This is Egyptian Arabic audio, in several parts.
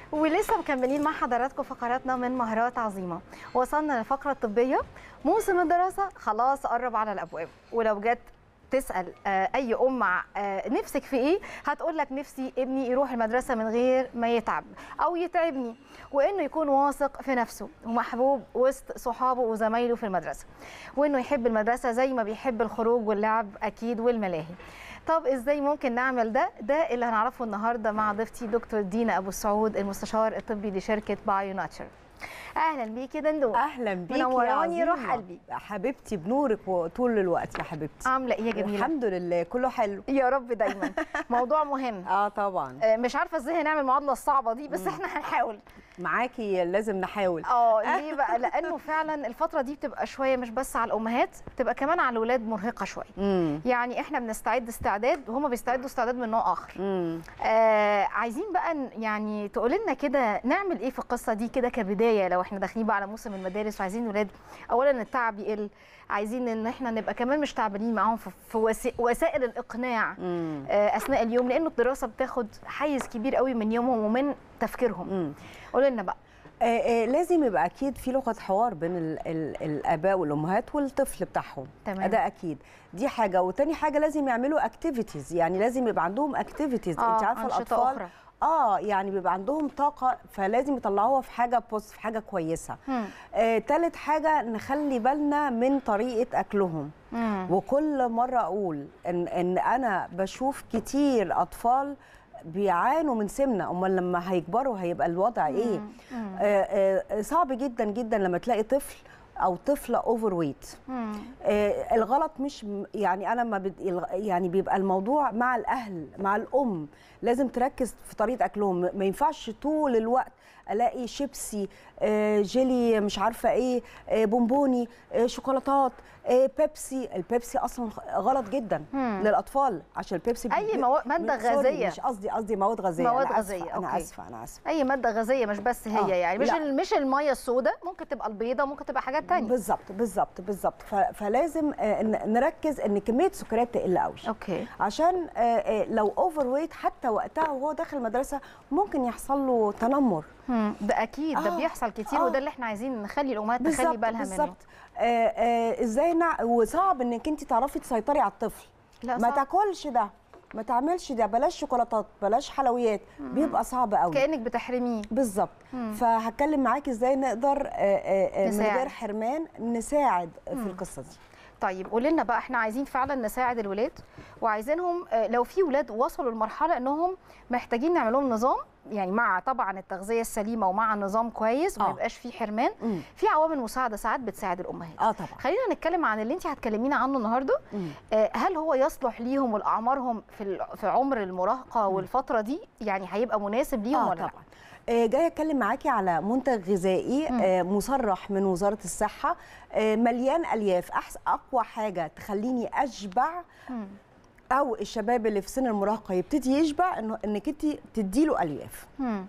ولسه مكملين مع حضراتكم فقراتنا من مهارات عظيمه وصلنا للفقره الطبيه موسم الدراسه خلاص قرب على الابواب ولو جت تسال آه، اي ام آه، نفسك في ايه هتقول لك نفسي ابني يروح المدرسه من غير ما يتعب او يتعبني وانه يكون واثق في نفسه ومحبوب وسط صحابه وزمايله في المدرسه وانه يحب المدرسه زي ما بيحب الخروج واللعب اكيد والملاهي طب ازاي ممكن نعمل ده ده اللي هنعرفه النهارده مع ضيفتي دكتور دينا ابو السعود المستشار الطبي لشركه بايو ناتشر اهلا بيكي دندو اهلا بيكي يا منوراني روح عظيمة. قلبي. حبيبتي بنورك طول الوقت يا حبيبتي عامله ايه يا جميله الحمد لله كله حلو يا رب دايما موضوع مهم اه طبعا آه، مش عارفه ازاي هنعمل المعادله الصعبه دي بس احنا هنحاول معاكي لازم نحاول اه ليه بقى لانه فعلا الفتره دي بتبقى شويه مش بس على الامهات بتبقى كمان على الولاد مرهقه شويه امم يعني احنا بنستعد استعداد وهم بيستعدوا استعداد من نوع اخر امم آه عايزين بقى ن- يعني تقول لنا كده نعمل ايه في القصه دي كده كبدايه لو احنا داخلين بقى على موسم المدارس وعايزين ولاد اولا التعب يقل عايزين ان احنا نبقى كمان مش تعبانين معاهم في في وسي- وسائل الاقناع امم آه اثناء اليوم لانه الدراسه بتاخد حيز كبير قوي من يومهم ومن تفكيرهم امم قول لنا بقى آه آه لازم يبقى اكيد في لغه حوار بين ال ال الاباء والامهات والطفل بتاعهم تمام. ده اكيد دي حاجه وتاني حاجه لازم يعملوا اكتيفيتيز يعني لازم يبقى عندهم اكتيفيتيز آه، انت عارفه أنشطة الاطفال أخرى. اه يعني بيبقى عندهم طاقه فلازم يطلعوها في حاجه بوست في حاجه كويسه مم. آه، تالت حاجة نخلي بالنا من طريقة أكلهم مم. وكل مرة أقول إن, إن أنا بشوف كتير أطفال بيعانوا من سمنة أمال لما هيكبروا هيبقى الوضع إيه مم. آه، آه، صعب جدا جدا لما تلاقي طفل أو طفلة أوفر ويت مم. آه، الغلط مش م- يعني انا ما بد... الغ- يعني بيبقى الموضوع مع الاهل مع الام لازم تركز في طريقه اكلهم ما ينفعش طول الوقت الاقي شيبسي آه، جيلي مش عارفه ايه آه، بونبوني آه، شوكولاتات آه، بيبسي البيبسي اصلا غلط جدا مم. للاطفال عشان البيبسي أي بي- مو- مادة سوري، غذائية. مش قصدي قصدي مواد غذائيه مواد أنا آسفة، غذائية، انا أوكي. اسفه انا اسفه اي ماده غذائيه مش بس هي آه، يعني مش لا. ال- مش الميه السوداء ممكن تبقى البيضه ممكن تبقى حاجات تانية بالظبط بالظبط بالظبط ف- فلازم آه، ن- نركز ان كميه السكريات تقل قوي اوكي عشان آه، آه، لو اوفر ويت حتى وقتها وهو داخل المدرسه ممكن يحصل له تنمر مم. ده اكيد ده آه، بيحصل كتير آه. وده اللي احنا عايزين نخلي الامهات تخلي بالظبط بالها منه بالظبط آه، آه، ازاي نع... وصعب انك انت تعرفي تسيطري على الطفل لا ما صعب. تاكلش ده ما تعملش ده بلاش شوكولاتات بلاش حلويات بيبقى صعب قوي كانك بتحرميه بالظبط فهتكلم معاكي ازاي نقدر آه، آه، آه، من نساعد. غير حرمان نساعد في القصه دي طيب قولي لنا بقى احنا عايزين فعلا نساعد الولاد وعايزينهم آه، لو في ولاد وصلوا لمرحله انهم محتاجين نعمل لهم نظام يعني مع طبعا التغذيه السليمه ومع نظام كويس وما آه. يبقاش فيه حرمان مم. في عوامل مساعده ساعات بتساعد الامهات اه طبعا خلينا نتكلم عن اللي انت هتكلمينا عنه النهارده مم. آه، هل هو يصلح ليهم ولاعمارهم في ال- في عمر المراهقه والفتره دي يعني هيبقى مناسب ليهم اه ولا لا؟ طبعا آه، جايه اتكلم معاكي على منتج غذائي مم. آه، مصرح من وزاره الصحه آه، مليان الياف أحس اقوى حاجه تخليني اشبع مم. او الشباب اللي في سن المراهقه يبتدي يشبع انه انك انت تديله الياف مم.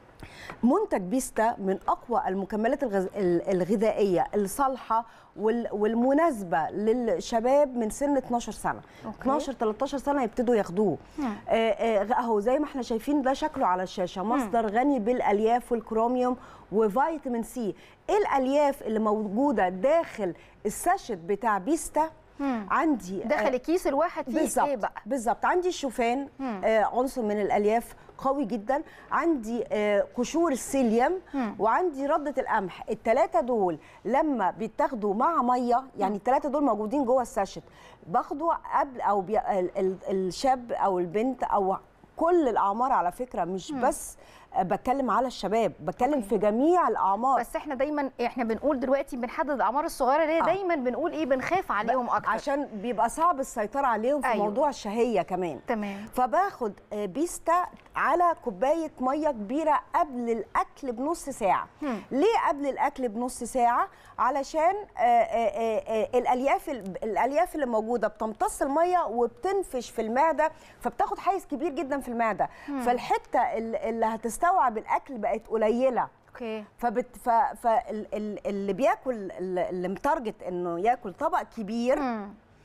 منتج بيستا من اقوى المكملات الغز... ال- الغذائيه الصالحه وال... والمناسبه للشباب من سن 12 سنه أوكي. 12 13 سنه يبتدوا ياخدوه مم. آه، آه، اهو زي ما احنا شايفين ده شكله على الشاشه مصدر غني بالالياف والكروميوم وفيتامين سي ايه الالياف اللي موجوده داخل الساشت بتاع بيستا مم. عندي آه، داخل الكيس الواحد فيه بالظبط ايه بقى؟ بالظبط عندي الشوفان مم. آه عنصر من الالياف قوي جدا عندي آه قشور السيليوم مم. وعندي رده القمح الثلاثه دول لما بيتاخدوا مع ميه يعني الثلاثه دول موجودين جوه الساشت باخده قبل او بي ال ال الشاب او البنت او كل الاعمار على فكره مش بس آه، بتكلم على الشباب بتكلم أوكي. في جميع الاعمار بس احنا دايما احنا بنقول دلوقتي بنحدد الاعمار الصغيره ليه آه. دايما بنقول ايه بنخاف عليهم اكتر عشان بيبقى صعب السيطره عليهم في أيوة. موضوع الشهيه كمان تمام فباخد آه، بيستا على كوبايه ميه كبيره قبل الاكل بنص ساعه هم. ليه قبل الاكل بنص ساعه علشان آه، آه، آه، آه، الالياف الالياف اللي موجوده بتمتص الميه وبتنفش في المعده فبتاخد حيز كبير جدا في المعده فالحته اللي اللي هتستوعب الاكل بقت قليله اوكي فبت ف فاللي بياكل اللي متارجت انه ياكل طبق كبير مم.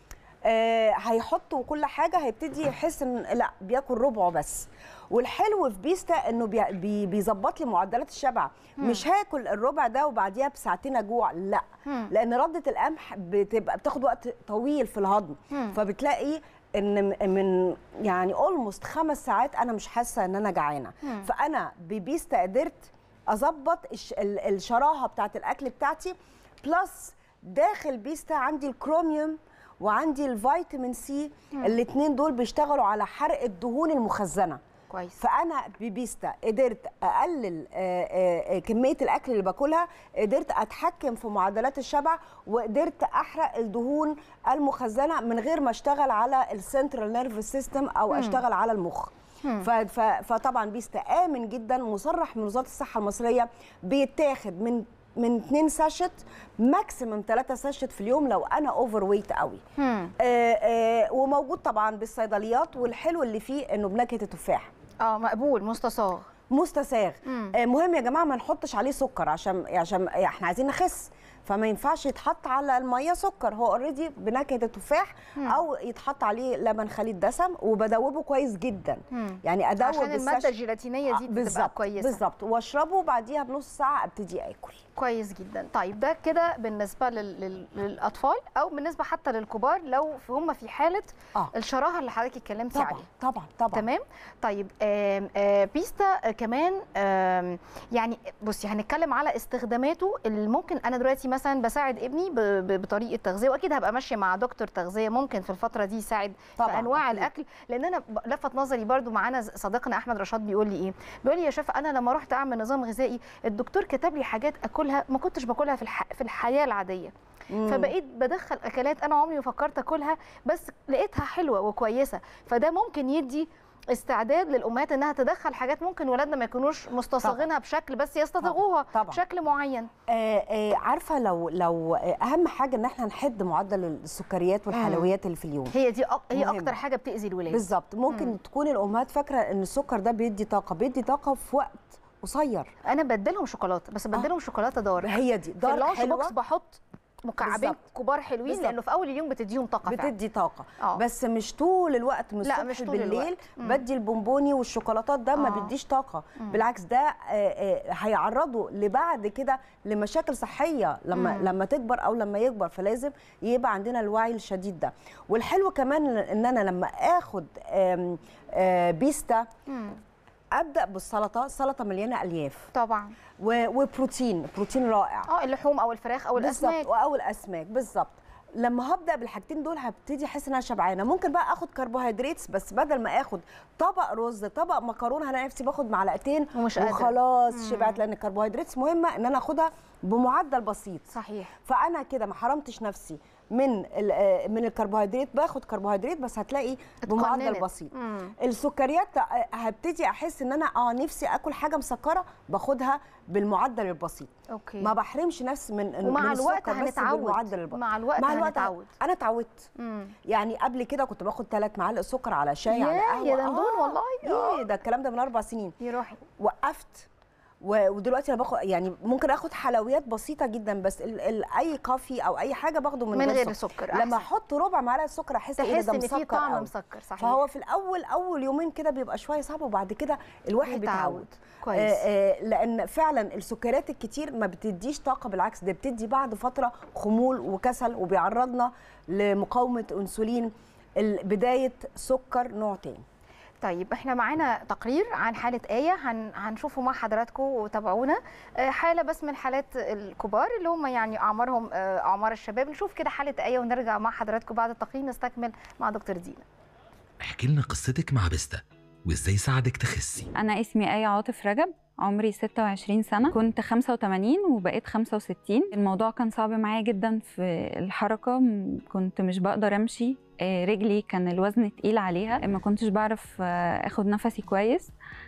آه هيحط وكل حاجه هيبتدي يحس ان لا بياكل ربعه بس والحلو في بيستا انه بي- بي- بيظبط لي معدلات الشبع مش هاكل الربع ده وبعديها بساعتين اجوع لا مم. لان رده القمح بتبقى بتاخد وقت طويل في الهضم مم. فبتلاقي ان م- من يعني اولموست خمس ساعات انا مش حاسه ان انا جعانه مم. فانا ببيستا قدرت اظبط الش- ال- الشراهه بتاعت الاكل بتاعتي بلس داخل بيستا عندي الكروميوم وعندي الفيتامين سي الاثنين دول بيشتغلوا على حرق الدهون المخزنه كويس فانا ببيستا قدرت اقلل آه، آه، آه، كميه الاكل اللي باكلها قدرت اتحكم في معدلات الشبع وقدرت احرق الدهون المخزنه من غير ما اشتغل على السنترال نيرفس سيستم او اشتغل على المخ ف- ف- فطبعا بيستا امن جدا مصرح من وزاره الصحه المصريه بيتاخد من من 2 ساشت ماكسيمم 3 ساشت في اليوم لو انا اوفر ويت قوي مم. آه، آه، وموجود طبعا بالصيدليات والحلو اللي فيه انه بنكهه التفاح اه مقبول مستصاغ مستساغ مم. آه، مهم يا جماعه ما نحطش عليه سكر عشان عشان احنا عايزين نخس فما ينفعش يتحط على الميه سكر هو اوريدي بنكهه التفاح او يتحط عليه لبن خليط دسم وبدوبه كويس جدا مم. يعني ادوب عشان الماده الساش- الجيلاتينيه دي آه، بتبقى بالظبط كويسه بالظبط واشربه وبعديها بنص ساعه ابتدي اكل كويس جدا طيب ده كده بالنسبه لل... لل... للاطفال او بالنسبه حتى للكبار لو هم في حاله اه الشراهه اللي حضرتك اتكلمتي طبعا عليها طبعا طبعا تمام طيب آم آم بيستا آه، كمان آم يعني بصي هنتكلم على استخداماته اللي ممكن انا دلوقتي مثلا بساعد ابني ب- ب- بطريقه تغذيه واكيد هبقى ماشيه مع دكتور تغذيه ممكن في الفتره دي يساعد في طبعاً، انواع أكيد. الاكل لان انا ب- لفت نظري برضو معانا ز- صديقنا احمد رشاد بيقول لي ايه بيقول لي يا شيف انا لما رحت اعمل نظام غذائي الدكتور كتب لي حاجات اكلها ما كنتش باكلها في الح... في الحياه العاديه مم. فبقيت بدخل اكلات انا عمري ما فكرت اكلها بس لقيتها حلوه وكويسه فده ممكن يدي استعداد للامهات انها تدخل حاجات ممكن ولادنا ما يكونوش مستصاغينها بشكل بس يستطيعوها طبعاً. بشكل معين آه آه عارفه لو لو آه، اهم حاجه ان احنا نحد معدل السكريات والحلويات اللي في اليوم هي دي أك... هي مهم. اكتر حاجه بتاذي الولاد بالظبط ممكن تكون الامهات فاكره ان السكر ده بيدي طاقه بيدي طاقه في وقت قصير انا بديلهم شوكولاته بس بديلهم شوكولاته دار هي دي في دارك اللانش حلوه بوكس بحط مكعبين بالظبط. كبار حلوين بالظبط. لانه في اول اليوم بتديهم طاقه فعلا بتدي طاقه آه. بس مش طول الوقت من لا، الصبح مش طول بالليل الوقت. مم. بدي البونبوني والشوكولاتات ده ما آه. بيديش طاقه بالعكس ده آه، آه، هيعرضه لبعد كده لمشاكل صحيه لما مم. لما تكبر او لما يكبر فلازم يبقى عندنا الوعي الشديد ده والحلو كمان ان انا لما اخد آم، آه، بيستا مم. ابدا بالسلطه سلطه مليانه الياف طبعا و- وبروتين بروتين رائع اه اللحوم او الفراخ او الاسماك بالظبط او الاسماك بالظبط لما هبدا بالحاجتين دول هبتدي احس ان انا شبعانه ممكن بقى اخد كربوهيدرات بس بدل ما اخد طبق رز طبق مكرونه هلاقي نفسي باخد معلقتين ومش قادرة. وخلاص مم. شبعت لان الكربوهيدرات مهمه ان انا اخدها بمعدل بسيط صحيح فانا كده ما حرمتش نفسي من ال- آه، من الكربوهيدرات باخد كربوهيدرات بس هتلاقي بمعدل اتقننت. بسيط مم. السكريات آه، هبتدي احس ان انا اه نفسي اكل حاجه مسكره باخدها بالمعدل البسيط اوكي ما بحرمش نفسي من من ومع الوقت السكر بس هنتعود بالمعدل البسيط مع الوقت مع الوقت هنتعود انا اتعودت مم. يعني قبل كده كنت باخد ثلاث معالق سكر على شاي على ياه، قهوه يا دندون والله. ايه ده الكلام ده من اربع سنين يروح وقفت و- ودلوقتي انا باخد يعني ممكن اخد حلويات بسيطه جدا بس ال ال اي كافي او اي حاجه باخده من, من غير سكر. السكر لما أحسن. احط ربع معلقه سكر احس ايه تحس ده ان في مسكر طعم قوي. مسكر صحيح فهو في الاول اول يومين كده بيبقى شويه صعب وبعد كده الواحد بيتعود. بيتعود كويس. آه آه لان فعلا السكريات الكتير ما بتديش طاقه بالعكس ده بتدي بعد فتره خمول وكسل وبيعرضنا لمقاومه انسولين ال- بدايه سكر نوع تاني طيب احنا معانا تقرير عن حالة آية هن هنشوفه مع حضراتكم وتابعونا آه، حالة بس من حالات الكبار اللي هم يعني أعمارهم آه، أعمار الشباب نشوف كده حالة آية ونرجع مع حضراتكم بعد التقرير نستكمل مع دكتور دينا احكي لنا قصتك مع بيستا وازاي ساعدك تخسي أنا اسمي آية عاطف رجب عمري 26 سنة كنت 85 وبقيت 65 الموضوع كان صعب معايا جدا في الحركة م- كنت مش بقدر أمشي آه، رجلي كان الوزن تقيل عليها ما كنتش بعرف آه، أخد نفسي كويس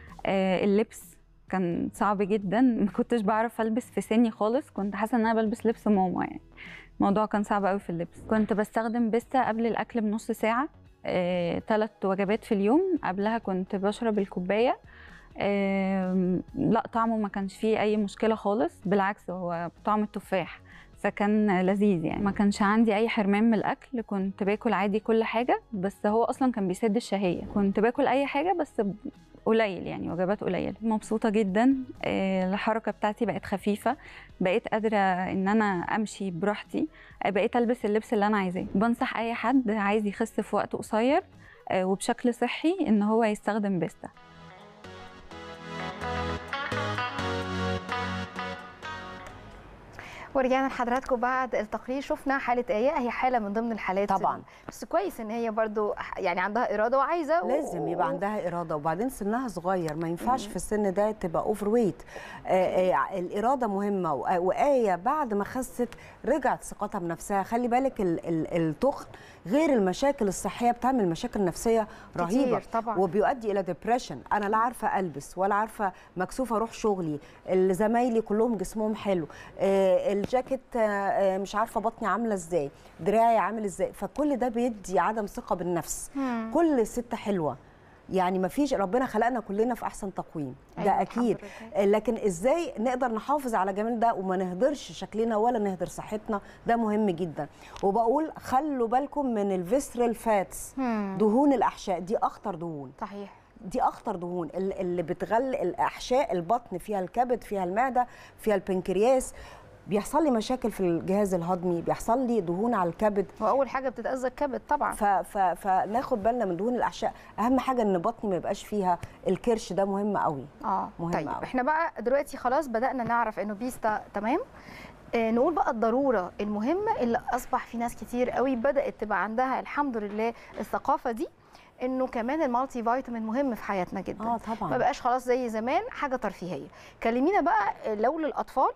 آه، اللبس كان صعب جدا ما كنتش بعرف ألبس في سني خالص كنت حاسة إن أنا بلبس لبس ماما يعني الموضوع كان صعب قوي في اللبس كنت بستخدم بيستا قبل الأكل بنص ساعة ثلاث وجبات في اليوم قبلها كنت بشرب الكوباية آم، لا طعمه ما كانش فيه اي مشكله خالص بالعكس هو طعم التفاح فكان لذيذ يعني ما كانش عندي اي حرمان من الاكل كنت باكل عادي كل حاجه بس هو اصلا كان بيسد الشهيه كنت باكل اي حاجه بس ب- قليل يعني وجبات قليله مبسوطه جدا آه، الحركه بتاعتي بقت خفيفه بقيت قادره ان انا امشي براحتي آه، بقيت البس اللبس اللي انا عايزاه بنصح اي حد عايز يخس في وقت قصير آه، وبشكل صحي ان هو يستخدم بيستا ورجعنا لحضراتكم بعد التقرير شفنا حاله ايه هي حاله من ضمن الحالات طبعاً. ال- بس كويس ان هي برضو يعني عندها اراده وعايزه و- لازم يبقى عندها اراده وبعدين سنها صغير ما ينفعش في السن ده تبقى اوفر ويت الاراده مهمه وآ- وايه بعد ما خست رجعت ثقتها بنفسها خلي بالك ال- ال- التخن غير المشاكل الصحيه بتعمل مشاكل نفسيه رهيبه كتير طبعاً. وبيؤدي الى ديبريشن انا لا عارفه البس ولا عارفه مكسوفه اروح شغلي اللي زمايلي كلهم جسمهم حلو آه، الجاكيت آه، آه، مش عارفه بطني عامله ازاي دراعي عامل ازاي فكل ده بيدي عدم ثقه بالنفس مم. كل ست حلوه يعني ما فيش ربنا خلقنا كلنا في احسن تقويم ده أيوة، اكيد الحمد لله. لكن ازاي نقدر نحافظ على جمال ده وما نهدرش شكلنا ولا نهدر صحتنا ده مهم جدا وبقول خلوا بالكم من الفيسرال فاتس مم. دهون الاحشاء دي اخطر دهون صحيح دي اخطر دهون ال- اللي بتغل الاحشاء البطن فيها الكبد فيها المعده فيها البنكرياس بيحصل لي مشاكل في الجهاز الهضمي بيحصل لي دهون على الكبد واول حاجه بتتاذى الكبد طبعا ف ف فناخد بالنا من دهون الاحشاء اهم حاجه ان بطني ما يبقاش فيها الكرش ده مهم قوي اه مهم طيب أوي. احنا بقى دلوقتي خلاص بدانا نعرف انه بيستا تمام آه نقول بقى الضروره المهمه اللي اصبح في ناس كتير قوي بدات تبقى عندها الحمد لله الثقافه دي انه كمان المالتي فيتامين مهم في حياتنا جدا اه طبعا ما بقاش خلاص زي زمان حاجه ترفيهيه كلمينا بقى لو للاطفال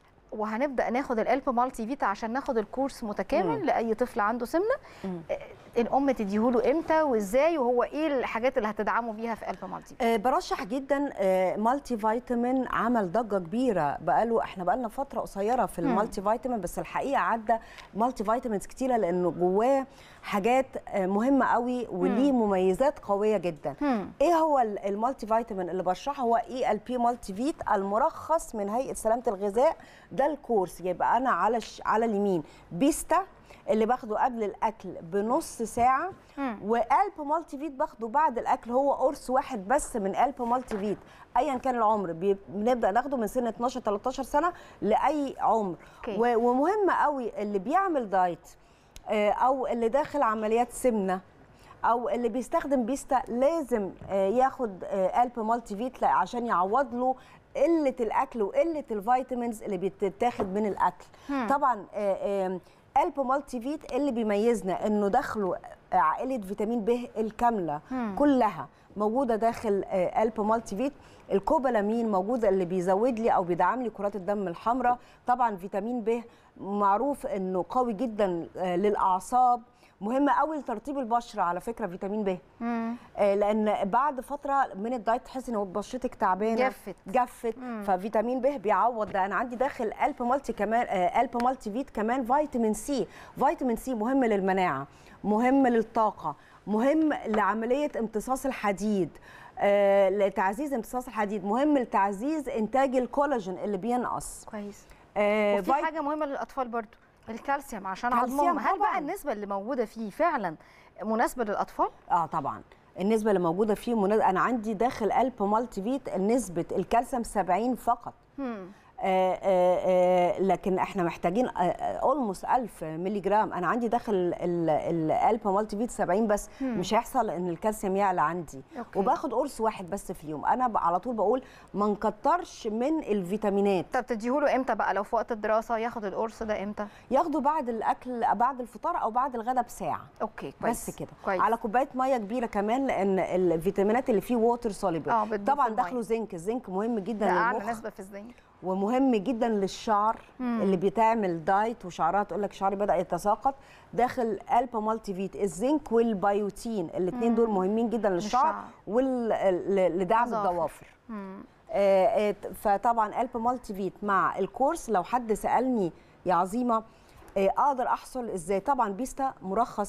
وهنبدا ناخد الالب مالتي فيتا عشان ناخد الكورس متكامل مم. لاي طفل عنده سمنه مم. آه، الام تديهوله امتى وازاي وهو ايه الحاجات اللي هتدعمه بيها في الب مالتي فيتا آه برشح جدا آه مالتي فيتامين عمل ضجه كبيره بقاله احنا بقالنا فتره قصيره في مم. المالتي فيتامين بس الحقيقه عدى مالتي فيتامينز كتيره لانه جواه حاجات آه مهمه قوي وليه مميزات قويه جدا مم. ايه هو ال- المالتي فيتامين اللي برشحه هو اي ال بي مالتي فيت المرخص من هيئه سلامه الغذاء ده الكورس يبقى انا على ش... على اليمين بيستا اللي باخده قبل الاكل بنص ساعه مم. وقلب مالتي فيت باخده بعد الاكل هو قرص واحد بس من قلب مالتي فيت ايا كان العمر بي- بنبدا ناخده من سن 12 13 سنه لاي عمر أوكي. و- ومهم قوي اللي بيعمل دايت آه، او اللي داخل عمليات سمنه او اللي بيستخدم بيستا لازم آه، ياخد آه، قلب مالتي فيت لا- عشان يعوض له قله الاكل وقله الفيتامينز اللي بتتاخد من الاكل مم. طبعا آه، آم، قلب مالتي فيت اللي بيميزنا انه داخله عائله فيتامين ب الكامله مم. كلها موجوده داخل آه، قلب مالتي فيت الكوبالامين موجوده اللي بيزود لي او بيدعم لي كرات الدم الحمراء طبعا فيتامين ب معروف انه قوي جدا آه، للاعصاب مهم قوي لترطيب البشره على فكره فيتامين ب مم. آه، لان بعد فتره من الدايت تحس ان بشرتك تعبانه جفت. جفت مم. ففيتامين ب بيعوض ده انا عندي داخل قلب مالتي كمان آه، قلب مالتي فيت كمان فيتامين سي فيتامين سي مهم للمناعه مهم للطاقه مهم لعمليه امتصاص الحديد آه، لتعزيز امتصاص الحديد مهم لتعزيز انتاج الكولاجين اللي بينقص كويس آه، وفي فيت- حاجه مهمه للاطفال برضو الكالسيوم عشان كالسيوم عظمهم هل طبعاً. بقى النسبه اللي موجوده فيه فعلا مناسبه للاطفال اه طبعا النسبه اللي موجوده فيه مناسبة. انا عندي داخل قلب مالتي فيت نسبه الكالسيوم 70 فقط مم. آه، آه، آه، لكن احنا محتاجين اولموست 1000 مللي جرام انا عندي داخل ال- القلب مالتي فيت 70 بس مم. مش هيحصل ان الكالسيوم يعلى عندي أوكي. وباخد قرص واحد بس في اليوم انا ب- على طول بقول ما نكترش من الفيتامينات طب تديهوله امتى بقى لو في وقت الدراسه ياخد القرص ده امتى ياخده بعد الاكل بعد الفطار او بعد الغداء بساعه اوكي كويس بس كده كويس على كوبايه ميه كبيره كمان لان الفيتامينات اللي فيه ووتر سوليبل اه بتدوب طبعا في المية. داخله زنك الزنك مهم جدا ده اعلى للمخ نسبه في الزنك ومهم جدا للشعر مم. اللي بتعمل دايت وشعرها تقول لك شعري بدا يتساقط داخل البا مالتي فيت الزنك والبيوتين الاثنين دول مهمين جدا للشعر للشعر. ولدعم أظافر. الضوافر مم. آه، آه، فطبعا البا مالتي فيت مع الكورس لو حد سالني يا عظيمه آه، اقدر احصل ازاي طبعا بيستا مرخص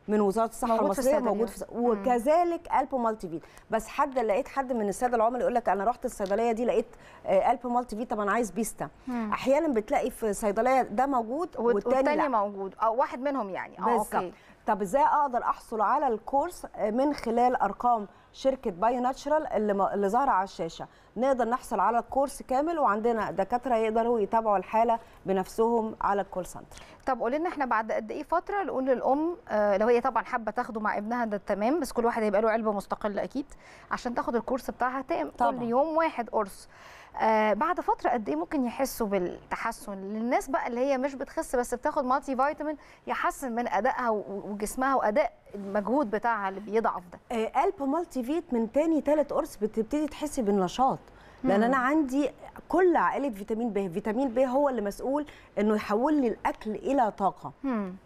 من وزاره الصحه موجود في المصريه الصيدليات. موجود في وكذلك الب مالتي فيت بس حد لقيت حد من الساده العملاء يقول لك انا رحت الصيدليه دي لقيت آه، الب مالتي فيت طب انا عايز بيستا احيانا بتلاقي في صيدليه ده موجود والتاني, والتاني لا موجود او واحد منهم يعني اه بالظبط اوكي طب ازاي اقدر احصل على الكورس من خلال ارقام شركه بايو ناتشرال اللي م- اللي ظاهره على الشاشه نقدر نحصل على الكورس كامل وعندنا دكاتره يقدروا يتابعوا الحاله بنفسهم على الكول سنتر طب قولي لنا احنا بعد قد ايه فتره نقول للام آه لو هي طبعا حابه تاخده مع ابنها ده تمام بس كل واحد هيبقى له علبه مستقله اكيد عشان تاخد الكورس بتاعها تام كل طبعاً. يوم واحد قرص آه بعد فتره قد ايه ممكن يحسوا بالتحسن للناس بقى اللي هي مش بتخس بس بتاخد مالتي فيتامين يحسن من ادائها و- وجسمها واداء المجهود بتاعها اللي بيضعف ده آه، الب مالتي فيت من تاني تالت قرص بتبتدي تحسي بالنشاط لان انا عندي كل عائله فيتامين ب فيتامين ب هو اللي مسؤول انه يحول لي الاكل الى طاقه مم.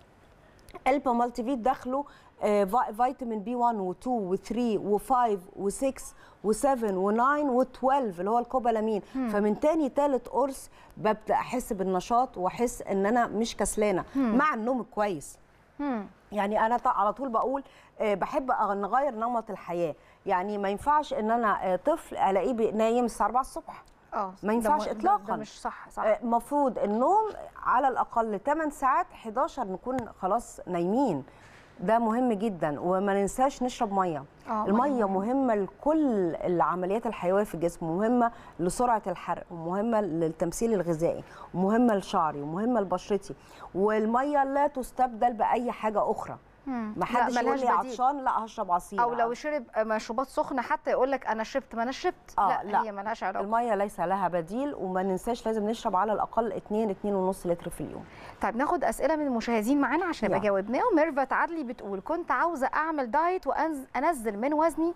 البا مالتي فيت داخله آه، فا- فيتامين بي 1 و2 و3 و5 و6 و7 و9 و12 اللي هو الكوبالامين فمن تاني تالت قرص ببدا احس بالنشاط واحس ان انا مش كسلانه مع النوم كويس مم. يعني انا ط- على طول بقول آه، بحب أغ- نغير نمط الحياه يعني ما ينفعش ان انا آه، طفل الاقيه بي- نايم الساعه 4 الصبح اه ما ينفعش ده م- ده- إطلاقاً. ده مش صح صح المفروض النوم على الاقل 8 ساعات 11 نكون خلاص نايمين ده مهم جدا وما ننساش نشرب ميه آه، الميه مية. مهمه لكل العمليات الحيويه في الجسم مهمه لسرعه الحرق ومهمه للتمثيل الغذائي ومهمه لشعري ومهمه لبشرتي والميه لا تستبدل باي حاجه اخرى مم. ما حدش لا، يقول ملهاش لي بديل. عطشان لا هشرب عصير او لو شرب مشروبات سخنه حتى يقول لك انا شربت ما انا شربت آه، لا, لا. هي ملهاش علاقه الميه ليس لها بديل وما ننساش لازم نشرب على الاقل 2 2.5 لتر في اليوم طيب ناخد اسئله من المشاهدين معانا عشان نبقى يلا. جاوبناهم ميرفت عدلي بتقول كنت عاوزه اعمل دايت وانزل من وزني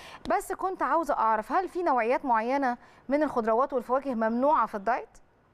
بس كنت عاوزه اعرف هل في نوعيات معينه من الخضروات والفواكه ممنوعه في الدايت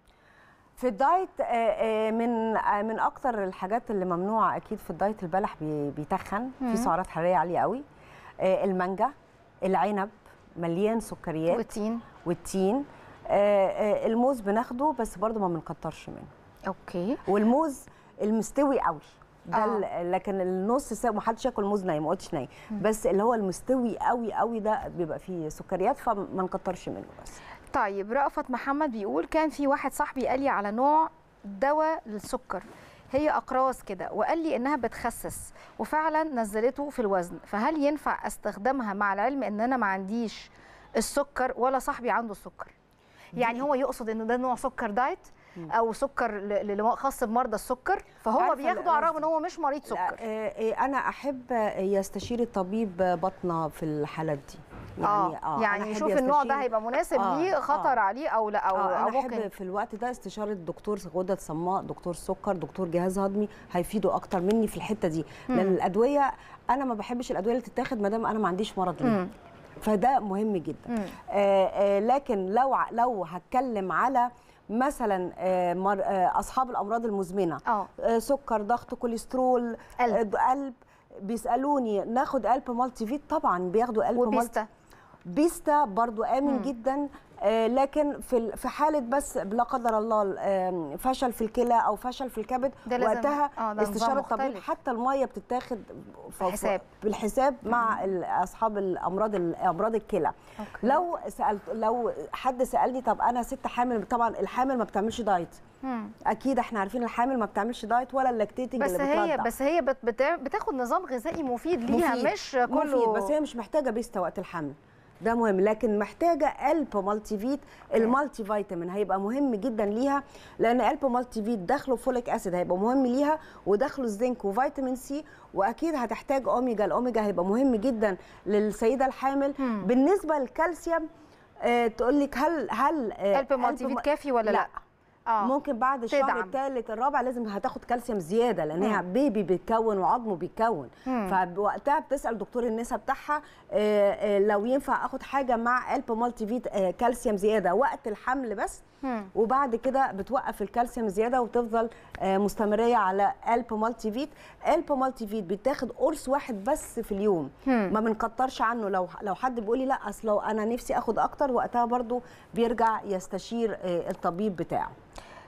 في الدايت آه، آه، من آه، من اكتر الحاجات اللي ممنوعه اكيد في الدايت البلح بي- بيتخن مم. في سعرات حراريه عاليه قوي آه، المانجا العنب مليان سكريات والتين والتين آه، آه، الموز بناخده بس برضه ما بنكترش منه اوكي والموز المستوي قوي ده آه. ال- لكن النص سوا ما حدش ياكل موز نايم ما قلتش نايم بس اللي هو المستوي قوي قوي ده بيبقى فيه سكريات فما نكترش منه بس طيب رأفت محمد بيقول كان في واحد صاحبي قال لي على نوع دواء للسكر هي اقراص كده وقال لي انها بتخسس وفعلا نزلته في الوزن فهل ينفع استخدامها مع العلم ان انا ما عنديش السكر ولا صاحبي عنده السكر يعني هو يقصد ان ده نوع سكر دايت او سكر ل- ل- خاص بمرضى السكر فهو عارفة بياخده على الرغم القصد. ان هو مش مريض لا، سكر آه، آه، انا احب يستشير الطبيب بطنه في الحالات دي اه أنا يعني أحب يشوف النوع ده يستشير- هيبقى مناسب آه، ليه خطر آه. عليه او لا او, آه أو انا ممكن احب في الوقت ده استشاره دكتور غدد صماء دكتور سكر دكتور جهاز هضمي هيفيدوا اكتر مني في الحته دي لان الادويه انا ما بحبش الادويه اللي تتاخد ما دام انا ما عنديش مرض ليه مم. فده مهم جدا مم. آه آه لكن لو ع- لو هتكلم على مثلا آه مر آه اصحاب الامراض المزمنه اه آه سكر ضغط كوليسترول قلب. آه قلب بيسالوني ناخد قلب مالتي فيت طبعا بياخدوا قلب مالتي وبيستا بيستا برضو امن مم. جدا آه، لكن في ال- في حاله بس لا قدر الله آم، فشل في الكلى او فشل في الكبد ده لازم- وقتها آه، ده نظام استشاره الطبيب مختلف. حتى الميه بتتاخد ف- ف- بالحساب. بالحساب مع ال- اصحاب الامراض ال- امراض الكلى أوكي. لو سالت لو حد سالني طب انا ست حامل طبعا الحامل ما بتعملش دايت مم. اكيد احنا عارفين الحامل ما بتعملش دايت ولا اللاكتيتنج بس اللي هي بترضع. بس هي بت- بتا- بتاخد نظام غذائي مفيد ليها مفيد. مش كله مفيد بس هي مش محتاجه بيستا وقت الحمل ده مهم لكن محتاجه الب مالتي فيت المالتي فيتامين هيبقى مهم جدا ليها لان الب مالتي فيت داخله فوليك اسيد هيبقى مهم ليها وداخله الزنك وفيتامين سي واكيد هتحتاج اوميجا الاوميجا هيبقى مهم جدا للسيده الحامل مم. بالنسبه للكالسيوم آه تقول لك هل هل آه قلب مالتي فيت كافي ولا لا؟ اه ممكن بعد الشهر تدعم. الثالث الرابع لازم هتاخد كالسيوم زياده لان هي مم. بيبي بيتكون وعظمه بيتكون مم. فوقتها بتسال دكتور النساء بتاعها آه، آه، لو ينفع اخد حاجه مع الب مالتي فيت آه، كالسيوم زياده وقت الحمل بس مم. وبعد كده بتوقف الكالسيوم زياده وتفضل آه، مستمريه على الب مالتي فيت الب مالتي فيت بيتاخد قرص واحد بس في اليوم مم. ما بنكترش عنه لو لو حد بيقول لي لا اصل لو انا نفسي اخد اكتر وقتها برضو بيرجع يستشير آه، الطبيب بتاعه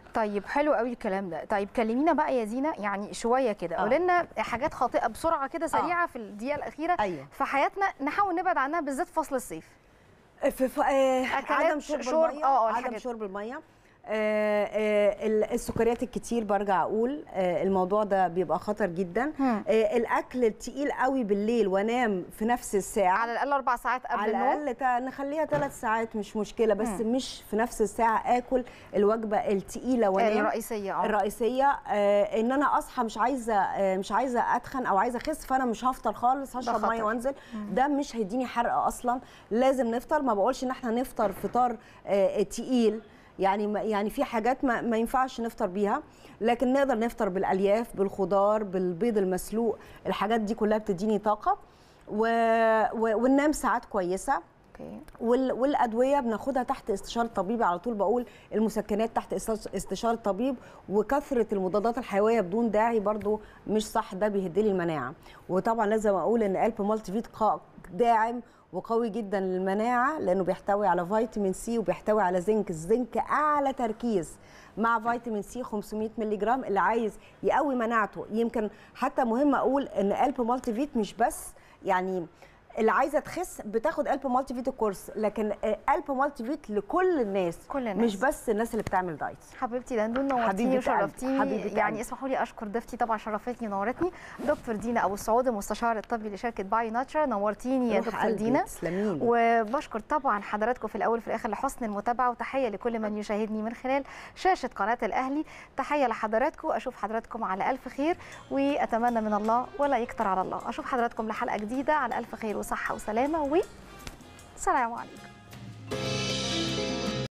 طيب حلو قوي الكلام ده طيب كلمينا بقى يا زينه يعني شويه كده آه. قولي لنا حاجات خاطئه بسرعه كده سريعه في الدقيقه الاخيره ايوه في حياتنا نحاول نبعد عنها بالذات في فصل الصيف في ف... آه أكلات عدم شرب, شرب- الميه آه، آه، عدم الحاجات. شرب الميه آه آه ال- السكريات الكتير برجع اقول آه الموضوع ده بيبقى خطر جدا هم. آه الاكل التقيل قوي بالليل وانام في نفس الساعه على الاقل اربع ساعات قبل على النوم الاقل تا- نخليها ثلاث ساعات مش مشكله بس مم. مش في نفس الساعه اكل الوجبه التقيله وانام الرئيسيه اه الرئيسيه آه ان انا اصحى مش عايزه آه مش عايزه اتخن او عايزه اخس فانا مش هفطر خالص هشرب خطر. ميه وانزل ده مش هيديني حرق اصلا لازم نفطر ما بقولش ان احنا نفطر فطار آه تقيل يعني ما- يعني في حاجات ما, ما ينفعش نفطر بيها لكن نقدر نفطر بالالياف بالخضار بالبيض المسلوق الحاجات دي كلها بتديني طاقه و... و... وننام ساعات كويسه اوكي وال- والادويه بناخدها تحت استشاره طبيب على طول بقول المسكنات تحت استش- استشاره طبيب وكثره المضادات الحيويه بدون داعي برضو مش صح ده بيهدلي المناعه وطبعا لازم اقول ان قلب مالتي فيت قا- داعم وقوي جدا للمناعه لانه بيحتوي على فيتامين سي وبيحتوي على زنك الزنك اعلى تركيز مع فيتامين سي 500 مللي جرام اللي عايز يقوي مناعته يمكن حتى مهم اقول ان قلب مالتي فيت مش بس يعني اللي عايزه تخس بتاخد قلب مالتي فيت الكورس لكن آه، قلب مالتي فيت لكل الناس كل الناس. مش بس الناس اللي بتعمل دايت حبيبتي دندون نورتيني حبيبة قلبي، وشرفتيني حبيبة يعني قلبي. اسمحوا لي اشكر ضيفتي طبعا شرفتني ونورتني دكتور دينا ابو السعود المستشار الطبي لشركه باي ناتشر نورتيني يا روح دكتور قلبي، دينا تسلميلي وبشكر طبعا حضراتكم في الاول وفي الاخر لحسن المتابعه وتحيه لكل من يشاهدني من خلال شاشه قناه الاهلي تحيه لحضراتكم اشوف حضراتكم على الف خير واتمنى من الله ولا يكتر على الله اشوف حضراتكم لحلقه جديده على الف خير وصحه وسلامه و سلام عليكم